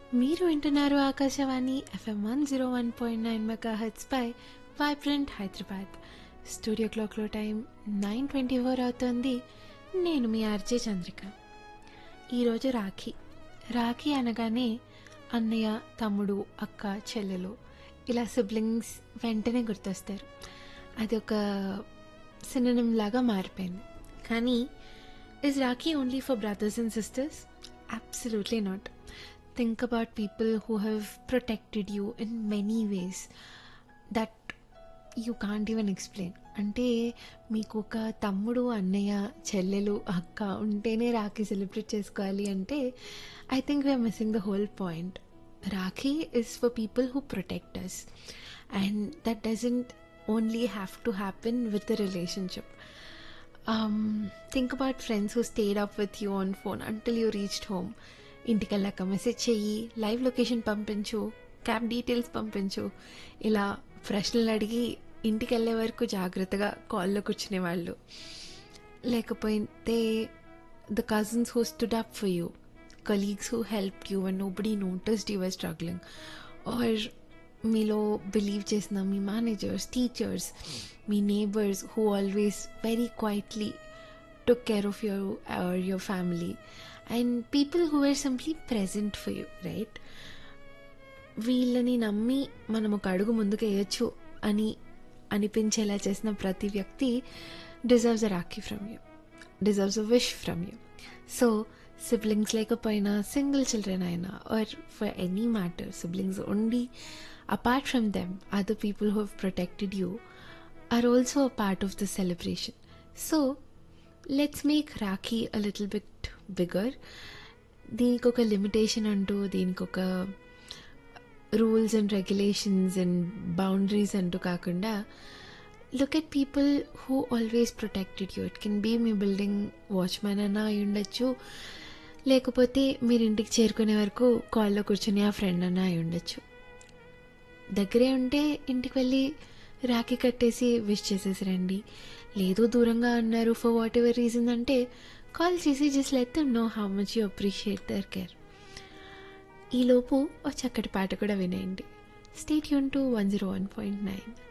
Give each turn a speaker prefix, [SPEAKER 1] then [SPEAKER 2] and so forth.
[SPEAKER 1] మీరు వింటున్నారు Akashvani FM one zero one point nine mega hertz పై వైబ్రెంట్ హైదరాబాద్ స్టూడియో క్లాక్లో టైం నైన్ ట్వంటీ ఫోర్ అవుతుంది నేను మీ ఆర్జే చంద్రిక ఈరోజు రాఖీ రాఖీ అనగానే అన్నయ్య తమ్ముడు అక్క చెల్లెలు ఇలా సిబ్లింగ్స్ వెంటనే గుర్తొస్తారు అది ఒక సినిమం లాగా మారిపోయింది కానీ is rakhi only for brothers and sisters absolutely not think about people who have protected you in many ways that you can't even explain అంటే మీకు ఒక తమ్ముడు అన్నయ్య చెల్లెలు అక్క ఉంటేనే రాఖీ సెలబ్రేట్ చేసుకోవాలి అంటే I think we're missing the whole point rakhi is for people who protect us and that doesn't only have to happen with the relationship um, think about friends who stayed up with you on phone until you reached home ఇంటికి వెళ్ళాక message చెయ్యి live location పంపించు cab details పంపించు ఇలా ప్రశ్నలు అడిగి ఇంటికి వెళ్ళే వరకు జాగ్రత్తగా కాల్లో కూర్చునే వాళ్ళు లేకపోతే the cousins who stood up for you colleagues who help you and nobody noticed your struggling or మీలో బిలీవ్ చేసిన మీ మేనేజర్స్ టీచర్స్ మీ neighbours who always very quietly took care of your your family and people who are simply present for you right వీళ్ళని నమ్మి మనం ఒక అడుగు ముందుకు వేయచ్చు అని అనిపించేలా చేసిన ప్రతి వ్యక్తి deserves a rakhi from you deserves a wish from you so siblings లేకపోయినా సింగిల్ చిల్డ్రన్ అయినా or for any matter siblings only apart from them, other people who have protected you are also a part of the celebration. So, let's make Rakhi a little bit bigger. దీనికి ఒక limitation అంటూ దీనికి ఒక rules and regulations and boundaries అంటూ కాకుండా look at people who always protected you it can be మీ building watchman అన్నా అయి ఉండొచ్చు లేకపోతే మీరు ఇంటికి చేరుకునే వరకు కాల్లో కూర్చుని ఆ ఫ్రెండ్ అన్నా అయి ఉండొచ్చు దగ్గరే ఉంటే ఇంటికి వెళ్ళి రాఖీ కట్టేసి విష్ చేసేసి రండి లేదు దూరంగా అన్నారు ఫర్ వాట్ ఎవర్ రీజన్ అంటే కాల్ చేసి just let them know how much you appreciate their care ఈలోపు ఒక చక్కటి పాట కూడా వినేయండి స్టేట్ యూన్ to one zero one point nine